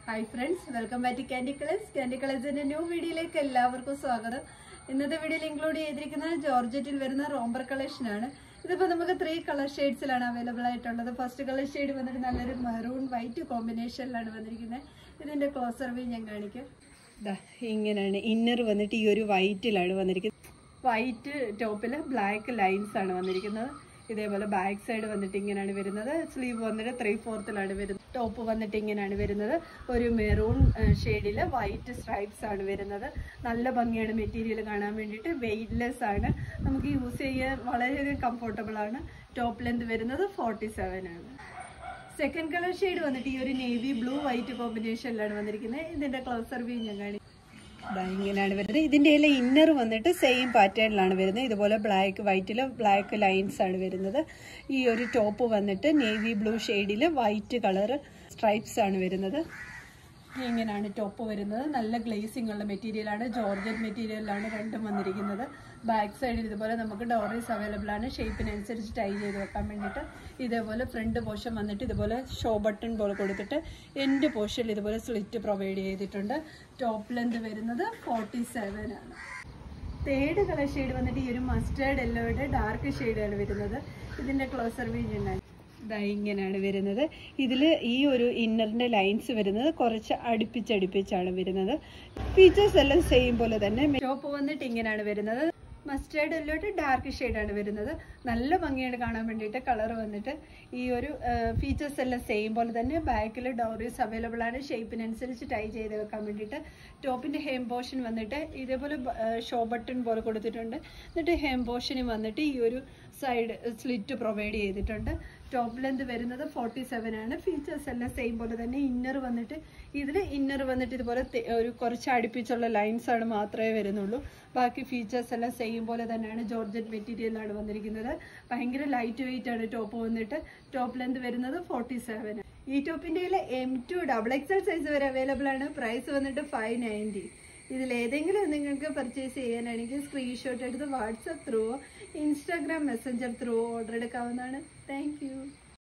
hi friends welcome back to candy colours candy കളേഴ്സിന്റെ new വീഡിയോയിലേക്ക് എല്ലാവർക്കും സ്വാഗതം ഇന്നത്തെ വീഡിയോയിൽ ഇൻക്ലൂഡ് ചെയ്തിരിക്കുന്നത് ജോർജറ്റിൽ വരുന്ന റോംബർ കളക്ഷൻ ആണ് ഇതിപ്പോൾ നമുക്ക് ത്രീ കളർ ഷെയ്ഡ്സിലാണ് അവൈലബിൾ ആയിട്ടുള്ളത് ഫസ്റ്റ് കളർ ഷെയ്ഡ് വന്നിട്ട് നല്ലൊരു മെറൂൺ വൈറ്റ് കോമ്പിനേഷനിലാണ് വന്നിരിക്കുന്നത് ഇതിന്റെ ക്ലോസർ വ്യൂ ഞാൻ കാണിക്കാം ദാ ഇങ്ങനെയാണ് ഇന്നർ വന്നിട്ട് ഈ ഒരു വൈറ്റിലാണ് വന്നിരിക്കുന്നത് വൈറ്റ് ടോപ്പിൽ ബ്ലാക്ക് ലൈൻസ് ആണ് വന്നിരിക്കുന്നത് ഇതേപോലെ ബാക്ക് സൈഡ് വന്നിട്ട് ഇങ്ങനെയാണ് വരുന്നത് സ്ലീവ് വന്നിട്ട് ത്രീ ഫോർത്തിലാണ് വരുന്നത് ടോപ്പ് വന്നിട്ട് ഇങ്ങനെയാണ് വരുന്നത് ഒരു മെറൂൺ ഷെയ്ഡിൽ വൈറ്റ് സ്ട്രൈപ്സ് ആണ് വരുന്നത് നല്ല ഭംഗിയാണ് മെറ്റീരിയൽ കാണാൻ വേണ്ടിയിട്ട് വെയിറ്റ്ലെസ് ആണ് നമുക്ക് യൂസ് ചെയ്യാൻ വളരെയധികം കംഫർട്ടബിൾ ആണ് ടോപ്പ് ലെന്ത് വരുന്നത് ഫോർട്ടി സെവൻ ആണ് സെക്കൻഡ് കളർ ഷെയ്ഡ് വന്നിട്ട് ഈ ഒരു നേവി ബ്ലൂ വൈറ്റ് കോമ്പിനേഷനിലാണ് വന്നിരിക്കുന്നത് ഇതിന്റെ ക്ലോസർ വ്യൂ ഞാൻ കാണി ദാ ഇങ്ങനെയാണ് വരുന്നത് ഇതിന്റെ എല്ലാം ഇന്നർ വന്നിട്ട് സെയിം പാറ്റേണിലാണ് വരുന്നത് ഇതുപോലെ ബ്ലാക്ക് വൈറ്റിൽ ബ്ലാക്ക് ലൈൻസ് ആണ് വരുന്നത് ഈ ഒരു ടോപ്പ് വന്നിട്ട് നേവി ബ്ലൂ ഷെയ്ഡിൽ വൈറ്റ് കളർ സ്ട്രൈപ്സ് ആണ് വരുന്നത് ഇങ്ങനെയാണ് ടോപ്പ് വരുന്നത് നല്ല ഗ്ലേസിംഗ് ഉള്ള മെറ്റീരിയലാണ് ജോർജറ്റ് മെറ്റീരിയലാണ് രണ്ടും വന്നിരിക്കുന്നത് ബാക്ക് സൈഡിൽ ഇതുപോലെ നമുക്ക് ഡോറീസ് അവൈലബിൾ ആണ് ഷേപ്പിനനുസരിച്ച് ടൈ ചെയ്ത് വെക്കാൻ വേണ്ടിയിട്ട് ഇതേപോലെ ഫ്രണ്ട് പോർഷൻ വന്നിട്ട് ഇതുപോലെ ഷോ ബട്ടൺ പോലെ കൊടുത്തിട്ട് എൻഡ് പോർഷനിൽ ഇതുപോലെ സ്ലിറ്റ് പ്രൊവൈഡ് ചെയ്തിട്ടുണ്ട് ടോപ്പ് ലെന്ത് വരുന്നത് ഫോർട്ടി സെവൻ ആണ് തേർഡ് കളർ ഷെയ്ഡ് വന്നിട്ട് ഈ ഒരു മസ്റ്റേർഡ് യെല്ലോയുടെ ഡാർക്ക് ഷെയ്ഡാണ് വരുന്നത് ഇതിന്റെ ക്ലോസർ വ്യൂ ഞാൻ ഇതാ ഇങ്ങനെയാണ് വരുന്നത് ഇതിൽ ഈ ഒരു ഇന്നറിന്റെ ലൈൻസ് വരുന്നത് കുറച്ച് അടുപ്പിച്ചടുപ്പിച്ചാണ് വരുന്നത് ഫീച്ചേഴ്സ് എല്ലാം സെയിം പോലെ തന്നെ ടോപ്പ് വന്നിട്ട് ഇങ്ങനെയാണ് വരുന്നത് മസ്റ്റേർഡ് എല്ലോട്ട് ഡാർക്ക് ഷെയ്ഡാണ് വരുന്നത് നല്ല ഭംഗിയാണ് കാണാൻ വേണ്ടിയിട്ട് കളർ വന്നിട്ട് ഈ ഒരു ഫീച്ചേഴ്സ് എല്ലാം സെയിം പോലെ തന്നെ ബാക്കിൽ ഡോറീസ് അവൈലബിൾ ആണ് ഷേപ്പിനനുസരിച്ച് ടൈ ചെയ്ത് വെക്കാൻ വേണ്ടിയിട്ട് ടോപ്പിന്റെ ഹെം പോർഷൻ വന്നിട്ട് ഇതേപോലെ ഷോ ബട്ടൺ പോലെ കൊടുത്തിട്ടുണ്ട് എന്നിട്ട് ഹെം പോർഷന് വന്നിട്ട് ഈ ഒരു സൈഡ് സ്ലിറ്റ് പ്രൊവൈഡ് ചെയ്തിട്ടുണ്ട് ടോപ്പ് ലെന്ത് വരുന്നത് ഫോർട്ടി സെവൻ ആണ് ഫീച്ചേഴ്സ് എല്ലാം സെയിം പോലെ തന്നെ ഇന്നർ വന്നിട്ട് ഇതിൽ ഇന്നർ വന്നിട്ട് ഇതുപോലെ തെ- ഒരു കുറച്ച് അടുപ്പിച്ചുള്ള ലൈൻസ് ആണ് മാത്രമേ വരുന്നുള്ളൂ ബാക്കി ഫീച്ചേഴ്സ് എല്ലാം സെയിം പോലെ തന്നെയാണ് ജോർജറ്റ് മെറ്റീരിയലാണ് വന്നിരിക്കുന്നത് ഭയങ്കര ലൈറ്റ് വെയിറ്റ് ആണ് ടോപ്പ് വന്നിട്ട് ടോപ്പ് ലെന്ത് വരുന്നത് ഫോർട്ടി സെവൻ ഈ ടോപ്പിന്റെ M to double XL size വരെ അവൈലബിൾ ആണ് പ്രൈസ് വന്നിട്ട് ഫൈവ് നയൻറ്റി ഇതിൽ ഏതെങ്കിലും നിങ്ങൾക്ക് പർച്ചേസ് ചെയ്യാനാണെങ്കിൽ സ്ക്രീൻഷോട്ട് എടുത്ത് WhatsApp through Instagram Messenger through order എടുക്കാവുന്നതാണ് താങ്ക്